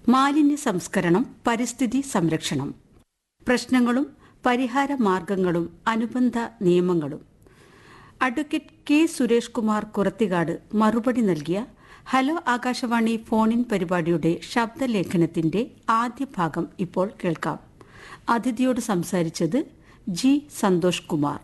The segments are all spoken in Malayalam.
മാലിന്യ സംസ്കരണം പരിസ്ഥിതി സംരക്ഷണം പ്രശ്നങ്ങളും പരിഹാര മാർഗങ്ങളും അനുബന്ധ നിയമങ്ങളും അഡ്വക്കേറ്റ് കെ സുരേഷ് കുമാർ കുറത്തികാട് മറുപടി നൽകിയ ഹലോ ആകാശവാണി ഫോണിൻ പരിപാടിയുടെ ശബ്ദലേഖനത്തിന്റെ ആദ്യ ഭാഗം ഇപ്പോൾ കേൾക്കാം അതിഥിയോട് സംസാരിച്ചത് ജി സന്തോഷ് കുമാർ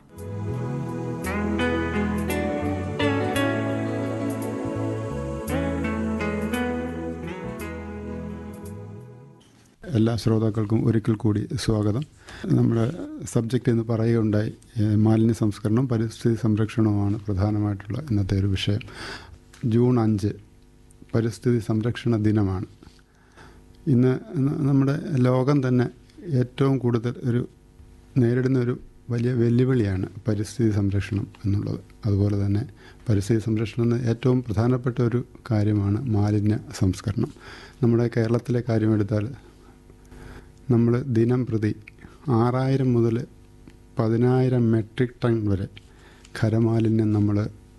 എല്ലാ ശ്രോതാക്കൾക്കും ഒരിക്കൽ കൂടി സ്വാഗതം നമ്മുടെ സബ്ജക്റ്റ് എന്ന് പറയുകയുണ്ടായി ഏഹ് മാലിന്യ സംസ്കരണം പരിസ്ഥിതി സംരക്ഷണവുമാണ് പ്രധാനമായിട്ടുള്ള ഇന്നത്തെ ഒരു വിഷയം ജൂൺ അഞ്ച് പരിസ്ഥിതി സംരക്ഷണ ദിനമാണ് ഇന്ന് ന- നമ്മുടെ ലോകം തന്നെ ഏറ്റവും കൂടുതൽ ഒരു നേരിടുന്ന ഒരു വലിയ വെല്ലുവിളിയാണ് പരിസ്ഥിതി സംരക്ഷണം എന്നുള്ളത് അതുപോലെ തന്നെ പരിസ്ഥിതി സംരക്ഷണം എന്ന ഏറ്റവും പ്രധാനപ്പെട്ട ഒരു കാര്യമാണ് മാലിന്യ സംസ്കരണം നമ്മുടെ കേരളത്തിലെ കാര്യമെടുത്താൽ നമ്മൾ ദിനം പ്രതി ആറായിരം മുതൽ പതിനായിരം മെട്രിക് ടൺ വരെ ഖരമാലിന്യം നമ്മൾ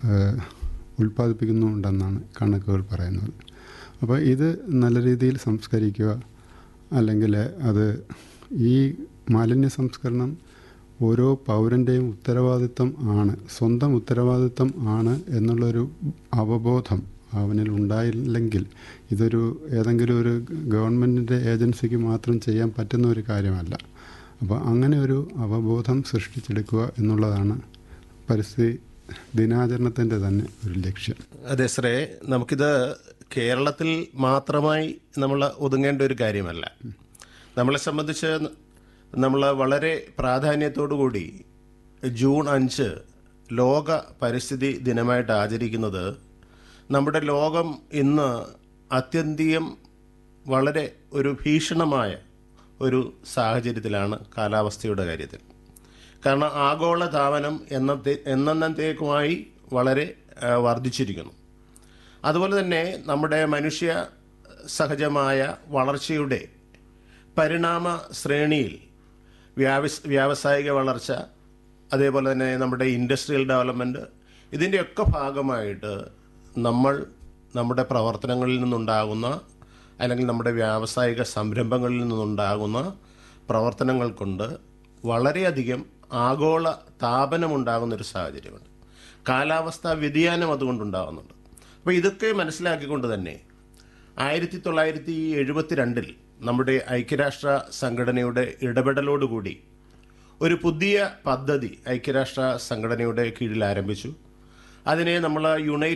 ഉൽപ്പാദിപ്പിക്കുന്നുണ്ടെന്നാണ് കണക്കുകൾ പറയുന്നത് അപ്പോൾ ഇത് നല്ല രീതിയിൽ സംസ്കരിക്കുക അല്ലെങ്കിൽ അത് ഈ മാലിന്യ സംസ്കരണം ഓരോ പൗരൻ്റെയും ഉത്തരവാദിത്വം ആണ് സ്വന്തം ഉത്തരവാദിത്വം ആണ് എന്നുള്ളൊരു അവബോധം അവനിൽ ഉണ്ടായില്ലെങ്കിൽ ഇതൊരു ഏതെങ്കിലും ഒരു ഗവൺമെൻറ്റിൻ്റെ ഏജൻസിക്ക് മാത്രം ചെയ്യാൻ പറ്റുന്ന ഒരു കാര്യമല്ല അപ്പോൾ അങ്ങനെ ഒരു അവബോധം സൃഷ്ടിച്ചെടുക്കുക എന്നുള്ളതാണ് പരിസ്ഥിതി ദിനാചരണത്തിൻ്റെ തന്നെ ഒരു ലക്ഷ്യം അതെ ശ്രേ നമുക്കിത് കേരളത്തിൽ മാത്രമായി നമ്മൾ ഒതുങ്ങേണ്ട ഒരു കാര്യമല്ല നമ്മളെ സംബന്ധിച്ച് നമ്മൾ വളരെ പ്രാധാന്യത്തോടു കൂടി ജൂൺ അഞ്ച് ലോക പരിസ്ഥിതി ദിനമായിട്ട് ആചരിക്കുന്നത് നമ്മുടെ ലോകം ഇന്ന് അത്യന്തികം വളരെ ഒരു ഭീഷണമായ ഒരു സാഹചര്യത്തിലാണ് കാലാവസ്ഥയുടെ കാര്യത്തിൽ കാരണം ആഗോള താപനം എന്നത്തെ എന്നത്തേക്കുമായി വളരെ ആ, വർദ്ധിച്ചിരിക്കുന്നു അതുപോലെ തന്നെ നമ്മുടെ മനുഷ്യ സഹജമായ വളർച്ചയുടെ പരിണാമ ശ്രേണിയിൽ വ്യാവസ് വ്യാവസായിക വളർച്ച അതേപോലെ തന്നെ നമ്മുടെ ഇൻഡസ്ട്രിയൽ ഡെവലപ്മെൻറ്റ് ഇതിൻ്റെയൊക്കെ ഭാഗമായിട്ട് നമ്മൾ നമ്മുടെ പ്രവർത്തനങ്ങളിൽ നിന്നുണ്ടാകുന്ന അല്ലെങ്കിൽ നമ്മുടെ വ്യാവസായിക സംരംഭങ്ങളിൽ നിന്നുണ്ടാകുന്ന പ്രവർത്തനങ്ങൾ കൊണ്ട് വളരെയധികം ആഗോള താപനമുണ്ടാകുന്ന ഒരു സാഹചര്യമുണ്ട് കാലാവസ്ഥാ വ്യതിയാനം അതുകൊണ്ടുണ്ടാകുന്നുണ്ട് അപ്പോൾ ഇതൊക്കെ മനസ്സിലാക്കിക്കൊണ്ട് തന്നെ ആയിരത്തി തൊള്ളായിരത്തി എഴുപത്തിരണ്ടിൽ നമ്മുടെ ഐക്യരാഷ്ട്ര സംഘടനയുടെ ഇടപെടലോടുകൂടി ഒരു പുതിയ പദ്ധതി ഐക്യരാഷ്ട്ര സംഘടനയുടെ കീഴിൽ ആരംഭിച്ചു അതിനെ നമ്മൾ യുണൈറ്റ്